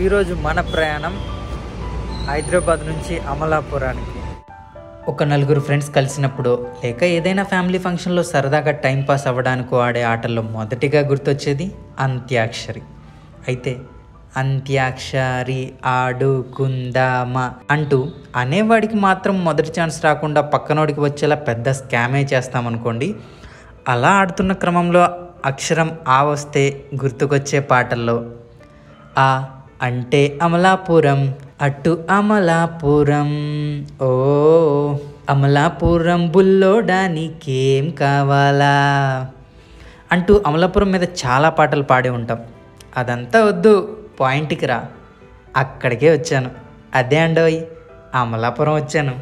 ఈరోజు మన ప్రయాణం హైదరాబాద్ నుంచి అమలాపురానికి ఒక నలుగురు ఫ్రెండ్స్ కలిసినప్పుడు లేక ఏదైనా ఫ్యామిలీ ఫంక్షన్లో సరదాగా టైం పాస్ అవ్వడానికి ఆడే ఆటల్లో మొదటిగా గుర్తొచ్చేది అంత్యాక్షరి అయితే అంత్యాక్షరి ఆడుకుందామా అంటూ అనేవాడికి మాత్రం మొదటి ఛాన్స్ రాకుండా పక్కనోడికి వచ్చేలా పెద్ద స్కామే చేస్తామనుకోండి అలా ఆడుతున్న క్రమంలో అక్షరం ఆ వస్తే గుర్తుకొచ్చే పాటల్లో ఆ అంటే అమలాపురం అటు అమలాపురం ఓ అమలాపురం బుల్లోడానికేం కావాలా అంటూ అమలాపురం మీద చాలా పాటలు పాడి ఉంటాం అదంతా వద్దు పాయింట్కి రా అక్కడికే వచ్చాను అదే అండోయ్ అమలాపురం వచ్చాను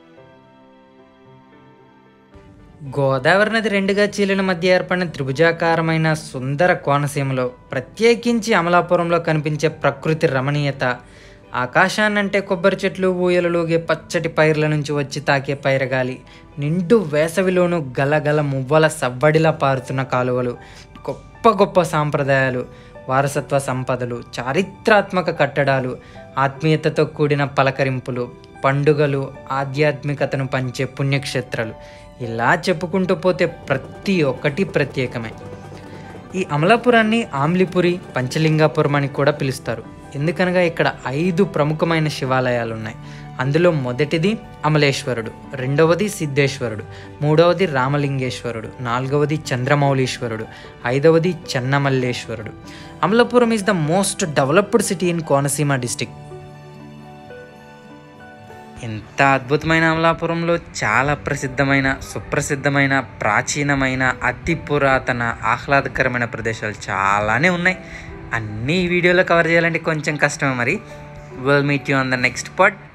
గోదావరి నది రెండుగా చీలిన మధ్య ఏర్పడిన త్రిభుజాకారమైన సుందర కోనసీమలో ప్రత్యేకించి అమలాపురంలో కనిపించే ప్రకృతి రమణీయత ఆకాశాన్నంటే కొబ్బరి చెట్లు ఊయలలోగే పచ్చటి పైర్ల నుంచి వచ్చి తాకే పైరగాలి నిండు వేసవిలోనూ గలగల మువ్వల సవ్వడిలా పారుతున్న కాలువలు గొప్ప గొప్ప సాంప్రదాయాలు వారసత్వ సంపదలు చారిత్రాత్మక కట్టడాలు ఆత్మీయతతో కూడిన పలకరింపులు పండుగలు ఆధ్యాత్మికతను పంచే పుణ్యక్షేత్రాలు ఇలా చెప్పుకుంటూ పోతే ప్రతి ఒక్కటి ప్రత్యేకమే ఈ అమలాపురాన్ని ఆమ్లిపురి పంచలింగాపురం అని కూడా పిలుస్తారు ఎందుకనగా ఇక్కడ ఐదు ప్రముఖమైన శివాలయాలు ఉన్నాయి అందులో మొదటిది అమలేశ్వరుడు రెండవది సిద్ధేశ్వరుడు మూడవది రామలింగేశ్వరుడు నాలుగవది చంద్రమౌళీశ్వరుడు ఐదవది చెన్నమల్లేశ్వరుడు Amalapuram is the most developed city in Konaseema district ఎంత అద్భుతమైన అమలాపురంలో చాలా ప్రసిద్ధమైన సుప్రసిద్ధమైన ప్రాచీనమైన అతి పురాతన ఆహ్లాదకరమైన ప్రదేశాలు చాలానే ఉన్నాయి అన్నీ ఈ వీడియోలో కవర్ చేయాలంటే కొంచెం కష్టమే మరి will meet you on the next part